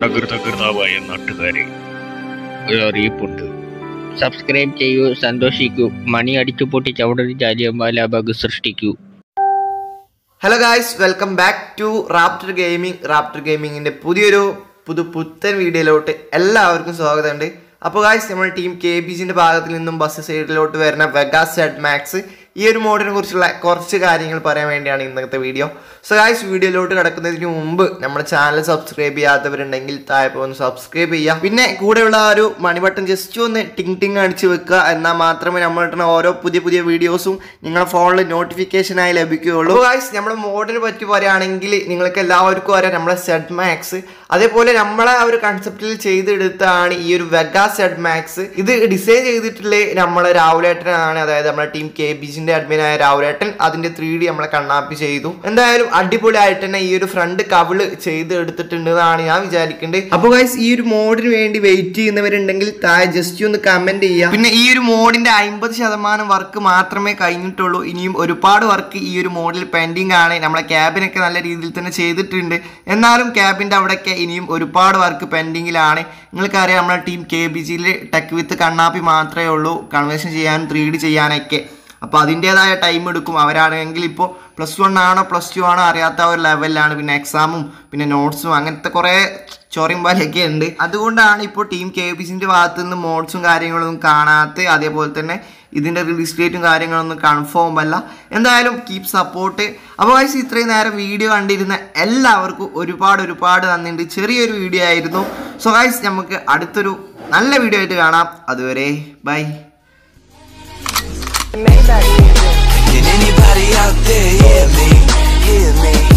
സകൃതകൃതാവായ നാട്ടുകാരെ ഒരു അറിയിപ്പുണ്ട് സബ്സ്ക്രൈബ് ചെയ്യൂ സന്തോഷിക്കൂ മണി അടിച്ചു പൊട്ടി ചവിടരി ജാലിയമ്പാല ബഗ് സൃഷ്ടിക്കൂ hello guys welcome back to Raptor Gaming Raptor ഗെയിമിങ്ങിന്റെ പുതിയൊരു പുതു പുത്തൻ വീഡിയോയിലോട്ട് എല്ലാവർക്കും സ്വാഗതമുണ്ട് അപ്പോൾ ഗായ്സ് നമ്മുടെ ടീം കെ ബി ജിന്റെ ഭാഗത്തിൽ നിന്നും ബസ് സൈഡിലോട്ട് വരുന്ന വെഗാസ് സെഡ് മാക്സ് ഈ ഒരു മോഡിനെ കുറിച്ചുള്ള കുറച്ച് കാര്യങ്ങൾ പറയാൻ വേണ്ടിയാണ് ഇന്നത്തെ വീഡിയോ സോ ഗായ്സ് വീഡിയോയിലോട്ട് കിടക്കുന്നതിന് മുമ്പ് നമ്മുടെ ചാനൽ സബ്സ്ക്രൈബ് ചെയ്യാത്തവരുണ്ടെങ്കിൽ താഴെ ഒന്ന് സബ്സ്ക്രൈബ് ചെയ്യുക പിന്നെ കൂടെയുള്ള ആ ഒരു മണിബട്ടൺ ജസ്റ്റ് ഒന്ന് ടിങ് ടിങ് അടിച്ച് വെക്കുക എന്നാൽ മാത്രമേ നമ്മൾ ഇട്ടുന്ന ഓരോ പുതിയ പുതിയ വീഡിയോസും നിങ്ങളുടെ ഫോണിൽ നോട്ടിഫിക്കേഷനായി ലഭിക്കുകയുള്ളൂ ഗായ്സ് നമ്മുടെ മോഡിനെ പറ്റി പറയുകയാണെങ്കിൽ നിങ്ങൾക്ക് എല്ലാവർക്കും അറിയാം നമ്മുടെ സെഡ് മാക്സ് അതേപോലെ നമ്മളെ ആ ഒരു കൺസെപ്റ്റിൽ ചെയ്തെടുത്താണ് ഈ ഒരു വെഗാ സെഡ് മാക്സ് ഇത് ഡിസൈൻ ചെയ്തിട്ടുള്ള നമ്മളെ രാഹുലേട്ടനാണ് അതായത് നമ്മുടെ ടീം കെ ബി ജിന്റെ അഡ്മിനായ രാഹുലേട്ടൻ അതിന്റെ ത്രീ ഡി നമ്മളെ കണ്ണാപ്പി ചെയ്തു എന്തായാലും അടിപൊളിയായിട്ട് തന്നെ ഈ ഒരു ഫ്രണ്ട് കവിള് ചെയ്ത് എടുത്തിട്ടുണ്ട് എന്നാണ് ഞാൻ വിചാരിക്കുന്നത് അപ്പോൾ ഗൈസ് ഈ ഒരു മോഡിന് വേണ്ടി വെയിറ്റ് ചെയ്യുന്നവരുണ്ടെങ്കിൽ താഴെ ജസ്റ്റ് ഒന്ന് കമന്റ് ചെയ്യുക പിന്നെ ഈ ഒരു മോഡിന്റെ അമ്പത് ശതമാനം വർക്ക് മാത്രമേ കഴിഞ്ഞിട്ടുള്ളൂ ഇനിയും ഒരുപാട് വർക്ക് ഈ ഒരു മോഡിൽ പെൻഡിങ് ആണ് നമ്മളെ ക്യാബിനൊക്കെ നല്ല രീതിയിൽ തന്നെ ചെയ്തിട്ടുണ്ട് എന്നാലും ക്യാബിന്റെ അവിടെയൊക്കെ ഇനിയും ഒരുപാട് വർക്ക് പെൻഡിങ്ങിലാണ് നിങ്ങൾക്കറിയാം നമ്മുടെ ടീം കെ ബി ജിയിൽ ടെക് വിത്ത് കണ്ണാപ്പി മാത്രമേ ഉള്ളൂ കൺവേർഷൻ ചെയ്യാനും ത്രീ ഡി ചെയ്യാനൊക്കെ അപ്പോൾ അതിൻ്റെതായ ടൈം എടുക്കും അവരാണെങ്കിൽ ഇപ്പോൾ പ്ലസ് വൺ ആണോ പ്ലസ് ടു ആണോ അറിയാത്ത ഒരു ലെവലിലാണ് പിന്നെ എക്സാമും പിന്നെ നോട്ട്സും അങ്ങനത്തെ കുറേ ചോറിയും പാലൊക്കെ ഉണ്ട് അതുകൊണ്ടാണ് ഇപ്പോൾ ടീം കെ ബി സിൻ്റെ ഭാഗത്തു നിന്ന് മോഡ്സും കാര്യങ്ങളൊന്നും കാണാത്ത അതേപോലെ തന്നെ ഇതിൻ്റെ റിലീസ് ഡേറ്റും കാര്യങ്ങളൊന്നും കൺഫേം അല്ല എന്തായാലും കീപ് സപ്പോർട്ട് അപ്പോൾ ഗൈസ് ഇത്രയും നേരം വീഡിയോ കണ്ടിരുന്ന എല്ലാവർക്കും ഒരുപാട് ഒരുപാട് നന്ദിയുണ്ട് ചെറിയൊരു വീഡിയോ ആയിരുന്നു സോ ഗൈസ് നമുക്ക് അടുത്തൊരു നല്ല വീഡിയോ ആയിട്ട് കാണാം അതുവരെ bye Can anybody out there hear me? Hear me?